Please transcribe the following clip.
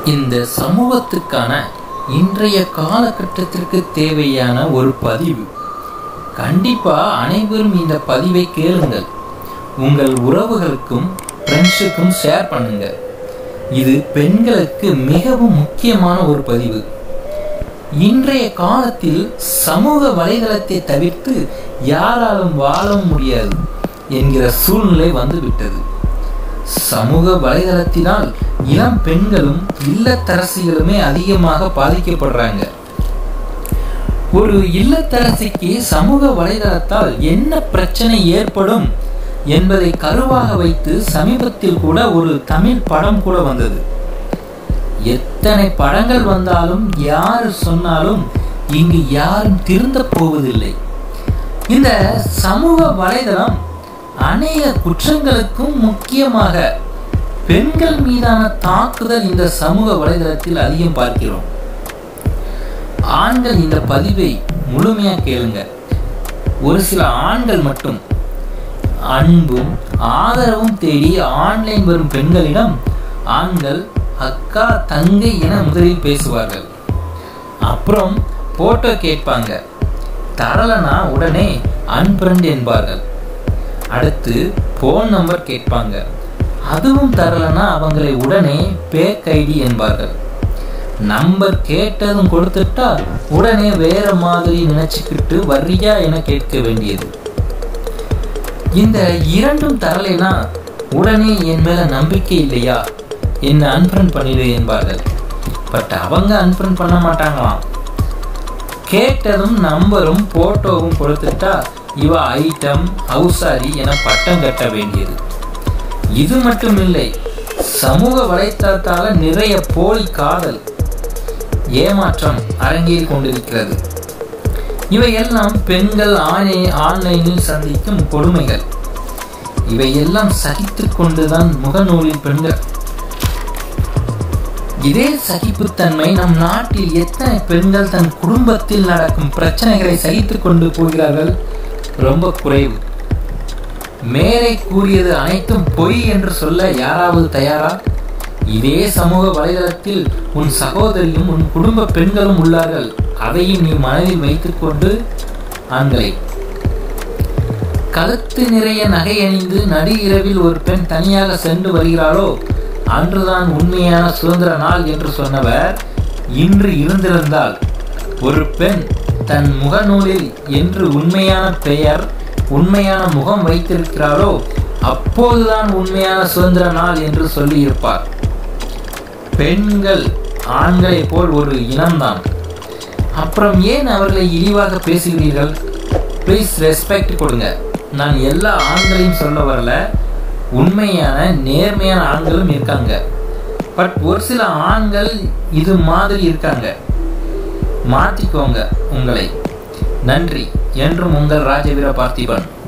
இந்த சமூகத்துக்கான இன்றைய காலகட்டத்திற்கு தேவையான ஒரு பதிவு கண்டிப்பா அனைவரும் இந்த பதிவை கேளுங்கள் உங்கள் உறவுகளுக்கும் ஃப்ரெண்ட்ஸுக்கும் ஷேர் பண்ணுங்க இது பெண்களுக்கு மிகவும் முக்கியமான ஒரு பதிவு இன்றைய காலத்தில் சமூக வலைதளத்தை தவிர்த்து யாராலும் வாழவும் முடியாது என்கிற சூழ்நிலை வந்துவிட்டது சமூக வலைதளத்தினால் இளம் பெண்களும் இல்லத்தரசிகளுமே அதிகமாக பாதிக்கப்படுறாங்க ஒரு இல்லத்தரசிக்கு சமூக வலைதளத்தால் என்ன பிரச்சனை ஏற்படும் என்பதை கருவாக வைத்து சமீபத்தில் கூட ஒரு தமிழ் படம் கூட வந்தது எத்தனை படங்கள் வந்தாலும் யாரு சொன்னாலும் இங்கு யாரும் திருந்த போவதில்லை இந்த சமூக வலைதளம் அநேக குற்றங்களுக்கும் முக்கியமாக பெண்கள் மீதான தாக்குதல் இந்த சமூக வலைதளத்தில் அதிகம் பார்க்கிறோம் ஆண்கள் இந்த பதிவை முழுமையா கேளுங்க ஒரு சில ஆண்கள் மட்டும் அன்பும் ஆதரவும் தேடி ஆன்லைன் வரும் பெண்களிடம் ஆண்கள் அக்கா தங்கை என முதலில் பேசுவார்கள் அப்புறம் போட்டோ கேட்பாங்க தரலனா உடனே அன்பிரண்ட் என்பார்கள் அடுத்து போன் நம்பர் கேட்பாங்க அதுவும் தரலனா அவங்களை உடனே பேக் ஐடி என்பார்கள் நம்பர் கேட்டதும் கொடுத்துட்டா உடனே வேற மாதிரி நினைச்சுக்கிட்டு வர்றியா என கேட்க வேண்டியது இந்த இரண்டும் தரலைனா உடனே என் மேல நம்பிக்கை இல்லையா என்ன அன்ஃப்ரெண்ட் பண்ணிடு என்பார்கள் பட் அவங்க அன்ஃப்ரெண்ட் பண்ண மாட்டாங்களாம் கேட்டதும் நம்பரும் போட்டோவும் கொடுத்துட்டா இவ ஐட்டம் ஹவுசாரி என பட்டம் கட்ட வேண்டியது இது மட்டும் இல்லை சமூக வலைத்தளத்தால நிறைய போலி காதல் ஏமாற்றம் அரங்கேறி கொண்டிருக்கிறது இவையெல்லாம் பெண்கள் ஆணை ஆன்லைனில் சந்திக்கும் கொடுமைகள் இவையெல்லாம் சகித்து கொண்டுதான் முகநூலில் பெண்கள் இதே சகிப்புத்தன்மை நம் நாட்டில் எத்தனை பெண்கள் தன் குடும்பத்தில் நடக்கும் பிரச்சனைகளை சகித்து கொண்டு போகிறார்கள் ரொம்ப குறைவு மேலே கூறியது அனைத்தும் பொய் என்று சொல்ல யாராவது தயாரா இதே சமூக வலைதளத்தில் உன் சகோதரியும் உன் குடும்ப பெண்களும் உள்ளார்கள் அதையும் நீ மனதில் வைத்துக்கொண்டு ஆண்களை கழுத்து நிறைய நகை அணிந்து நடு இரவில் ஒரு பெண் தனியாக சென்று வருகிறாளோ அன்றுதான் உண்மையான சுதந்திர நாள் என்று சொன்னவர் இன்று இருந்திருந்தால் ஒரு பெண் தன் முகநூலில் என்று உண்மையான பெயர் உண்மையான முகம் வைத்திருக்கிறாரோ அப்போதுதான் உண்மையான சுதந்திர நாள் என்று சொல்லியிருப்பார் பெண்கள் ஆண்களைப் போல் ஒரு இனம்தான் அப்புறம் ஏன் அவர்களை இழிவாக பேசுகிறீர்கள் ப்ளீஸ் ரெஸ்பெக்ட் கொடுங்க நான் எல்லா ஆண்களையும் சொல்ல வரல உண்மையான நேர்மையான ஆண்களும் இருக்காங்க பட் ஒரு சில ஆண்கள் இது மாதிரி இருக்காங்க மாற்றிக்கோங்க உங்களை நன்றி என்றும் உங்கள் ராஜவீர பார்த்திபன்